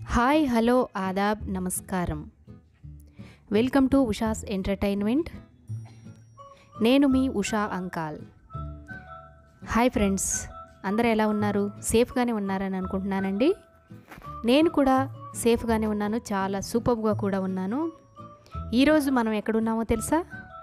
hi hello ఆదాబ్ నమస్కారం welcome to Usha's entertainment నేను మీ ఉషా అంకాల్ హాయ్ ఫ్రెండ్స్ అందరూ ఎలా ఉన్నారు సేఫ్గానే ఉన్నారని అనుకుంటున్నానండి నేను కూడా సేఫ్గానే ఉన్నాను చాలా సూపర్గా కూడా ఉన్నాను ఈరోజు మనం ఎక్కడున్నామో తెలుసా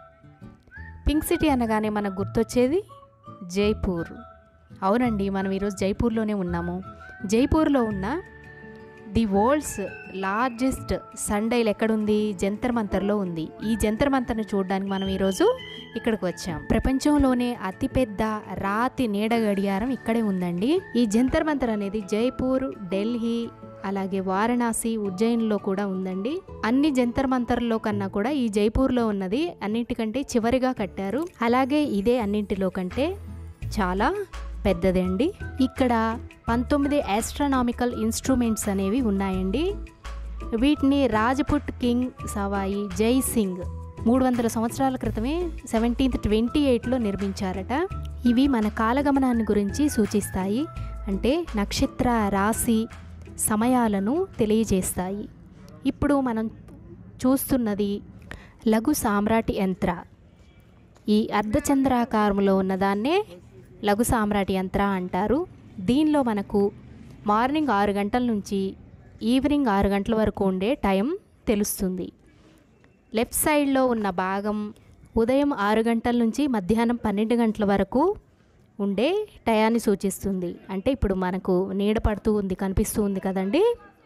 పింక్ సిటీ అనగానే మనకు గుర్తొచ్చేది జైపూర్ అవునండి మనం ఈరోజు జైపూర్లోనే ఉన్నాము జైపూర్లో ఉన్న ది వరల్డ్స్ లార్జెస్ట్ సండైల్ ఎక్కడుంది జంతర్ మంతర్లో ఉంది ఈ జంతర్ మంతర్ను చూడడానికి మనం ఈరోజు ఇక్కడికి వచ్చాం ప్రపంచంలోనే అతిపెద్ద రాతి నీడ గడియారం ఇక్కడే ఉందండి ఈ జంతర్ మంతర్ అనేది జైపూర్ ఢిల్లీ అలాగే వారణాసి ఉజ్జయిన్లో కూడా ఉందండి అన్ని జంతర్ మంతర్లో కన్నా కూడా ఈ జైపూర్లో ఉన్నది అన్నిటికంటే చివరిగా కట్టారు అలాగే ఇదే అన్నింటిలో కంటే చాలా పెద్దదండి ఇక్కడ పంతొమ్మిది ఆస్ట్రానామికల్ ఇన్స్ట్రుమెంట్స్ అనేవి ఉన్నాయండి వీటిని రాజపుట్ కింగ్ సవాయి జై సింగ్ మూడు వందల సంవత్సరాల క్రితమే సెవెంటీన్త్ ట్వంటీ ఎయిట్లో నిర్మించారట ఇవి మన కాలగమనాన్ని గురించి సూచిస్తాయి అంటే నక్షత్ర రాశి సమయాలను తెలియజేస్తాయి ఇప్పుడు మనం చూస్తున్నది లఘు సామ్రాట్ యంత్ర ఈ అర్ధచంద్రాకారంలో ఉన్నదాన్నే లఘు సామ్రాట్ యంత్ర అంటారు దీనిలో మనకు మార్నింగ్ ఆరు గంటల నుంచి ఈవినింగ్ ఆరు గంటల వరకు ఉండే టైం తెలుస్తుంది లెఫ్ట్ సైడ్లో ఉన్న భాగం ఉదయం ఆరు గంటల నుంచి మధ్యాహ్నం పన్నెండు గంటల వరకు ఉండే టయాన్ని సూచిస్తుంది అంటే ఇప్పుడు మనకు నీడ పడుతూ ఉంది కనిపిస్తూ ఉంది కదండి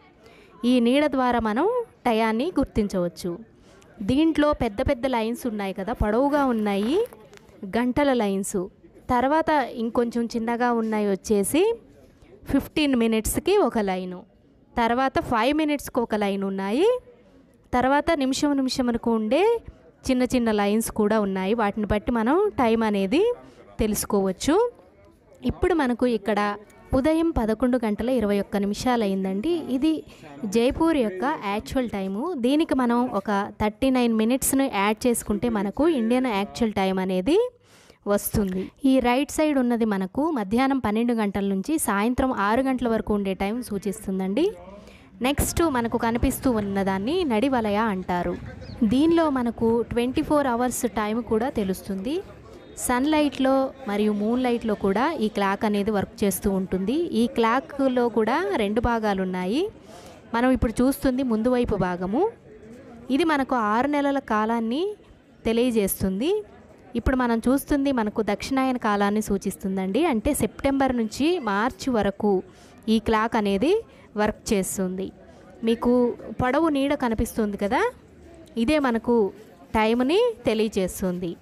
ఈ నీడ ద్వారా మనం టయాన్ని గుర్తించవచ్చు దీంట్లో పెద్ద పెద్ద లైన్స్ ఉన్నాయి కదా పొడవుగా ఉన్నాయి గంటల లైన్స్ తర్వాత ఇంకొంచెం చిన్నగా ఉన్నాయి వచ్చేసి ఫిఫ్టీన్ మినిట్స్కి ఒక లైను తర్వాత ఫైవ్ మినిట్స్కి ఒక లైన్ ఉన్నాయి తర్వాత నిమిషం నిమిషమునకు ఉండే చిన్న చిన్న లైన్స్ కూడా ఉన్నాయి వాటిని బట్టి మనం టైం అనేది తెలుసుకోవచ్చు ఇప్పుడు మనకు ఇక్కడ ఉదయం పదకొండు గంటల ఇరవై ఒక్క నిమిషాలు అయిందండి ఇది జైపూర్ యొక్క యాక్చువల్ టైము దీనికి మనం ఒక థర్టీ నైన్ మినిట్స్ను యాడ్ చేసుకుంటే మనకు ఇండియన్ యాక్చువల్ టైం అనేది వస్తుంది ఈ రైట్ సైడ్ ఉన్నది మనకు మధ్యాహ్నం పన్నెండు గంటల నుంచి సాయంత్రం ఆరు గంటల వరకు ఉండే టైం సూచిస్తుందండి నెక్స్ట్ మనకు కనిపిస్తూ ఉన్నదాన్ని నడివలయ అంటారు దీనిలో మనకు ట్వంటీ ఫోర్ అవర్స్ టైం కూడా తెలుస్తుంది సన్లైట్లో మరియు మూన్ లైట్లో కూడా ఈ క్లాక్ అనేది వర్క్ చేస్తూ ఉంటుంది ఈ క్లాక్లో కూడా రెండు భాగాలు ఉన్నాయి మనం ఇప్పుడు చూస్తుంది ముందు వైపు భాగము ఇది మనకు ఆరు నెలల కాలాన్ని తెలియజేస్తుంది ఇప్పుడు మనం చూస్తుంది మనకు దక్షిణాయన కాలాన్ని సూచిస్తుందండి అంటే సెప్టెంబర్ నుంచి మార్చి వరకు ఈ క్లాక్ అనేది వర్క్ చేస్తుంది మీకు పొడవు నీడ కనిపిస్తుంది కదా ఇదే మనకు టైంని తెలియజేస్తుంది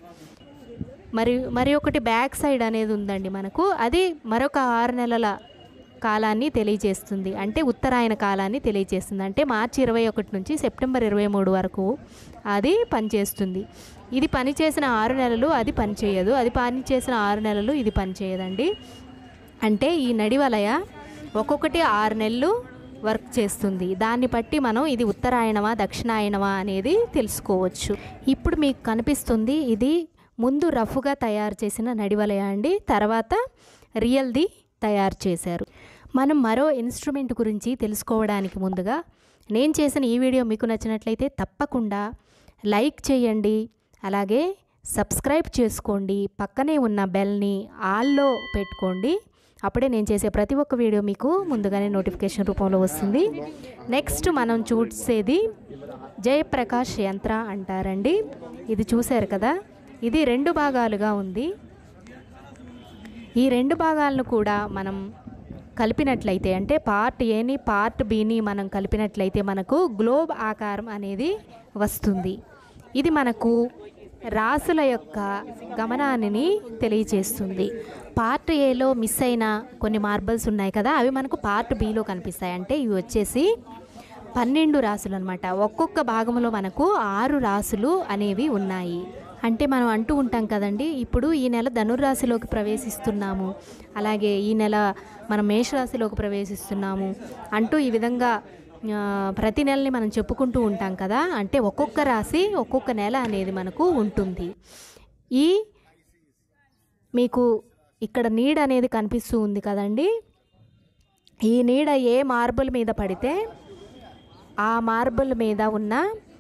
మరి మరి ఒకటి బ్యాక్ సైడ్ అనేది ఉందండి మనకు అది మరొక ఆరు నెలల కాలాన్ని తెలియజేస్తుంది అంటే ఉత్తరాయణ కాలాన్ని తెలియజేస్తుంది అంటే మార్చి ఇరవై ఒకటి నుంచి సెప్టెంబర్ ఇరవై మూడు వరకు అది పనిచేస్తుంది ఇది పనిచేసిన ఆరు నెలలు అది పనిచేయదు అది పనిచేసిన ఆరు నెలలు ఇది పనిచేయదండి అంటే ఈ నడివలయ ఒక్కొక్కటి ఆరు నెలలు వర్క్ చేస్తుంది దాన్ని బట్టి మనం ఇది ఉత్తరాయణమా దక్షిణాయనమా అనేది తెలుసుకోవచ్చు ఇప్పుడు మీకు కనిపిస్తుంది ఇది ముందు రఫ్గా తయారు చేసిన నడివలయ అండి తర్వాత రియల్ది తయారు చేశారు మనం మరో ఇన్స్ట్రుమెంట్ గురించి తెలుసుకోవడానికి ముందుగా నేను చేసిన ఈ వీడియో మీకు నచ్చినట్లయితే తప్పకుండా లైక్ చేయండి అలాగే సబ్స్క్రైబ్ చేసుకోండి పక్కనే ఉన్న బెల్ని ఆల్లో పెట్టుకోండి అప్పుడే నేను చేసే ప్రతి ఒక్క వీడియో మీకు ముందుగానే నోటిఫికేషన్ రూపంలో వస్తుంది నెక్స్ట్ మనం చూసేది జయప్రకాష్ యంత్ర అంటారండి ఇది చూశారు కదా ఇది రెండు భాగాలుగా ఉంది ఈ రెండు భాగాలను కూడా మనం కలిపినట్లయితే అంటే పార్ట్ ఏని పార్ట్ బిని మనం కలిపినట్లయితే మనకు గ్లోబ్ ఆకారం అనేది వస్తుంది ఇది మనకు రాసుల యొక్క గమనాన్ని తెలియచేస్తుంది పార్ట్ ఏలో మిస్ అయిన కొన్ని మార్బల్స్ ఉన్నాయి కదా అవి మనకు పార్ట్ బిలో కనిపిస్తాయి అంటే ఇవి వచ్చేసి పన్నెండు రాసులు అనమాట ఒక్కొక్క భాగంలో మనకు ఆరు రాసులు అనేవి ఉన్నాయి అంటే మనం అంటూ ఉంటాం కదండి ఇప్పుడు ఈ నెల ధనుర్రాశిలోకి ప్రవేశిస్తున్నాము అలాగే ఈ నెల మనం మేషరాశిలోకి ప్రవేశిస్తున్నాము అంటూ ఈ విధంగా ఆ, ప్రతి నెలని మనం చెప్పుకుంటూ ఉంటాం కదా అంటే ఒక్కొక్క రాశి ఒక్కొక్క నెల అనేది మనకు ఉంటుంది ఈ మీకు ఇక్కడ నీడ అనేది కనిపిస్తూ ఉంది కదండి ఈ నీడ ఏ మార్బుల్ మీద పడితే ఆ మార్బుల్ మీద ఉన్న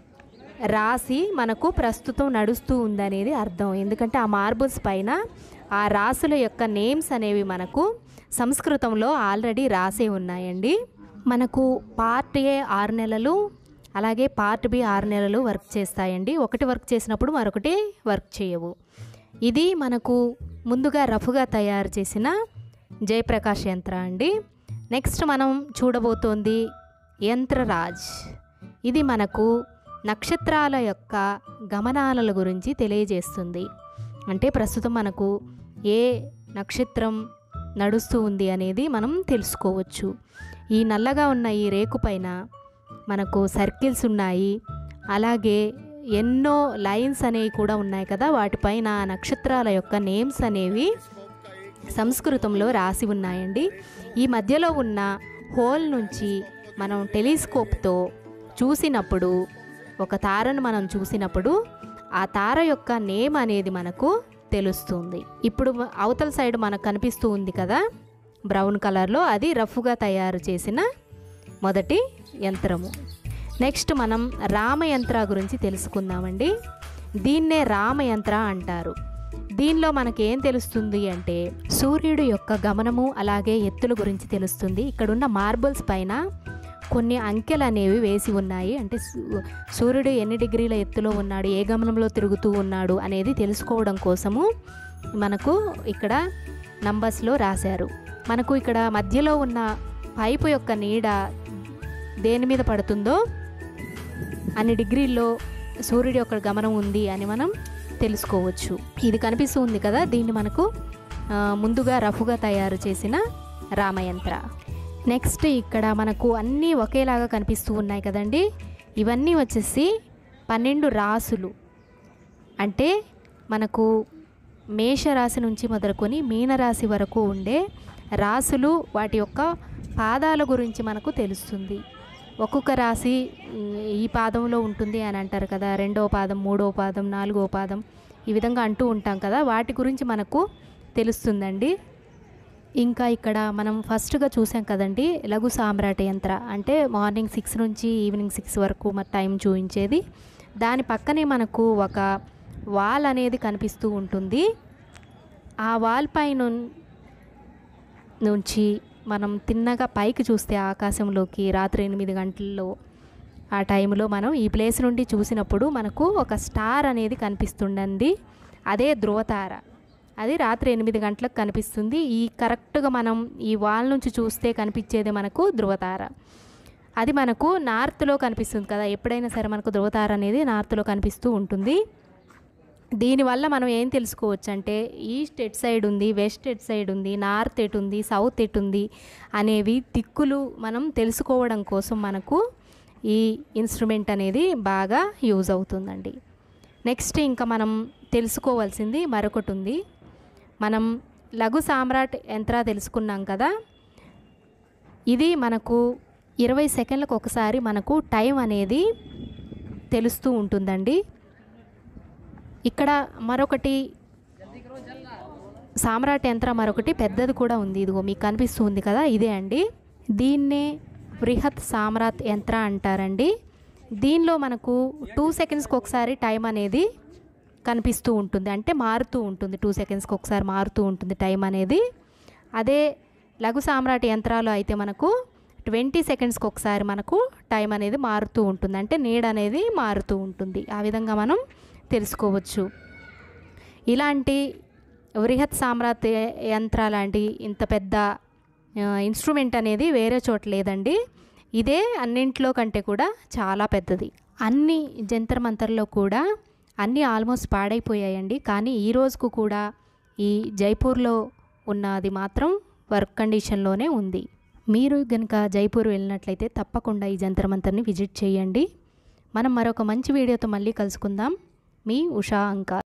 రాశి మనకు ప్రస్తుతం నడుస్తూ ఉందనేది అర్థం ఎందుకంటే ఆ మార్బుల్స్ పైన ఆ రాసుల యొక్క నేమ్స్ అనేవి మనకు సంస్కృతంలో ఆల్రెడీ రాసే ఉన్నాయండి మనకు పార్ట్ ఏ ఆరు నెలలు అలాగే పార్ట్ బి ఆరు నెలలు వర్క్ చేస్తాయండి ఒకటి వర్క్ చేసినప్పుడు మరొకటి వర్క్ చేయవు ఇది మనకు ముందుగా రఫ్గా తయారు చేసిన జయప్రకాష్ యంత్ర అండి నెక్స్ట్ మనం చూడబోతోంది యంత్రరాజ్ ఇది మనకు నక్షత్రాల యొక్క గమనాల గురించి తెలియజేస్తుంది అంటే ప్రస్తుతం మనకు ఏ నక్షత్రం నడుస్తూ ఉంది అనేది మనం తెలుసుకోవచ్చు ఈ నల్లగా ఉన్న ఈ రేకు పైన మనకు సర్కిల్స్ ఉన్నాయి అలాగే ఎన్నో లైన్స్ అనేవి కూడా ఉన్నాయి కదా వాటిపైన ఆ నక్షత్రాల యొక్క నేమ్స్ అనేవి సంస్కృతంలో రాసి ఉన్నాయండి ఈ మధ్యలో ఉన్న హోల్ నుంచి మనం టెలిస్కోప్తో చూసినప్పుడు ఒక తారను మనం చూసినప్పుడు ఆ తార యొక్క నేమ్ అనేది మనకు తెలుస్తుంది ఇప్పుడు అవతల సైడ్ మనకు కనిపిస్తూ ఉంది కదా బ్రౌన్ కలర్లో అది రఫ్గా తయారు చేసిన మొదటి యంత్రము నెక్స్ట్ మనం రామయంత్ర గురించి తెలుసుకుందామండి దీన్నే రామయంత్ర అంటారు దీనిలో మనకి ఏం తెలుస్తుంది అంటే సూర్యుడు యొక్క గమనము అలాగే ఎత్తుల గురించి తెలుస్తుంది ఇక్కడున్న మార్బుల్స్ పైన కొన్ని అంకెలు అనేవి వేసి ఉన్నాయి అంటే సూ- సూర్యుడు ఎన్ని డిగ్రీల ఎత్తులో ఉన్నాడు ఏ గమనంలో తిరుగుతూ ఉన్నాడు అనేది తెలుసుకోవడం కోసము మనకు ఇక్కడ నంబర్స్లో రాశారు మనకు ఇక్కడ మధ్యలో ఉన్న పైపు యొక్క నీడ దేని మీద పడుతుందో అన్ని డిగ్రీల్లో సూర్యుడి యొక్క గమనం ఉంది అని మనం తెలుసుకోవచ్చు ఇది కనిపిస్తూ ఉంది కదా దీన్ని మనకు ఆ, ముందుగా రఫ్గా తయారు చేసిన రామయంత్ర నెక్స్ట్ ఇక్కడ మనకు అన్నీ ఒకేలాగా కనిపిస్తూ ఉన్నాయి కదండి ఇవన్నీ వచ్చేసి పన్నెండు రాసులు అంటే మనకు మేషరాశి నుంచి మొదలుకొని మీనరాశి వరకు ఉండే రాసులు వాటి యొక్క పాదాల గురించి మనకు తెలుస్తుంది ఒక్కొక్క రాశి ఉమ్, ఈ పాదంలో ఉంటుంది అని అంటారు కదా రెండవ పాదం మూడవ పాదం నాలుగవ పాదం ఈ విధంగా అంటూ ఉంటాం కదా వాటి గురించి మనకు తెలుస్తుందండి ఇంకా ఇక్కడ మనం ఫస్ట్గా చూసాం కదండి లఘు సామ్రాట్ యంత్ర అంటే మార్నింగ్ సిక్స్ నుంచి ఈవినింగ్ సిక్స్ వరకు మన టైం చూపించేది దాని పక్కనే మనకు ఒక వాల్ అనేది కనిపిస్తూ ఉంటుంది ఆ వాల్ పైన నుంచి మనం తిన్నగా పైకి చూస్తే ఆకాశంలోకి రాత్రి ఎనిమిది గంటల్లో ఆ టైంలో మనం ఈ ప్లేస్ నుండి చూసినప్పుడు మనకు ఒక స్టార్ అనేది కనిపిస్తుండండి అదే ధ్రువతార అది రాత్రి ఎనిమిది గంటలకు కనిపిస్తుంది ఈ కరెక్ట్గా మనం ఈ వాల్ నుంచి చూస్తే కనిపించేది మనకు ధ్రువతార అది మనకు నార్త్లో కనిపిస్తుంది కదా ఎప్పుడైనా సరే మనకు ధ్రువతార అనేది నార్త్లో కనిపిస్తూ ఉంటుంది దీనివల్ల మనం ఏం తెలుసుకోవచ్చు అంటే ఈస్ట్ ఎట్ సైడ్ ఉంది వెస్ట్ ఎట్ సైడ్ ఉంది నార్త్ ఎటు ఉంది సౌత్ ఎటు ఉంది అనేవి దిక్కులు మనం తెలుసుకోవడం కోసం మనకు ఈ ఇన్స్ట్రుమెంట్ అనేది బాగా యూజ్ అవుతుందండి నెక్స్ట్ ఇంకా మనం తెలుసుకోవాల్సింది మరొకటి ఉంది మనం లఘు సామ్రాట్ యంత్ర తెలుసుకున్నాం కదా ఇది మనకు ఇరవై సెకండ్లకు ఒకసారి మనకు టైం అనేది తెలుస్తూ ఉంటుందండి ఇక్కడ మరొకటి సామ్రాట్ యంత్రం మరొకటి పెద్దది కూడా ఉంది ఇదిగో మీకు కనిపిస్తుంది కదా ఇదే అండి దీన్నే బృహత్ సామ్రాట్ యంత్ర అంటారండి దీనిలో మనకు టూ సెకండ్స్కి ఒకసారి టైం అనేది కనిపిస్తూ ఉంటుంది అంటే మారుతూ ఉంటుంది టూ సెకండ్స్కి ఒకసారి మారుతూ ఉంటుంది టైం అనేది అదే లఘు సామ్రాట్ యంత్రాలు అయితే మనకు ట్వంటీ సెకండ్స్కి ఒకసారి మనకు టైం అనేది మారుతూ ఉంటుంది అంటే నీడ అనేది మారుతూ ఉంటుంది ఆ విధంగా మనం తెలుసుకోవచ్చు ఇలాంటి బృహత్ సామ్రాట్ యంత్ర లాంటి ఇంత పెద్ద ఆ, ఇన్స్ట్రుమెంట్ అనేది వేరే చోట లేదండి ఇదే అన్నింట్లో కంటే కూడా చాలా పెద్దది అన్ని జంతర్ మంతర్లో కూడా అన్నీ ఆల్మోస్ట్ పాడైపోయాయండి కానీ ఈ రోజుకు కూడా ఈ జైపూర్లో ఉన్నది మాత్రం వర్క్ కండిషన్లోనే ఉంది మీరు కనుక జైపూర్ వెళ్ళినట్లయితే తప్పకుండా ఈ జంతర్ మంతర్ని విజిట్ చేయండి మనం మరొక మంచి వీడియోతో మళ్ళీ కలుసుకుందాం మీ ఉషా అంకా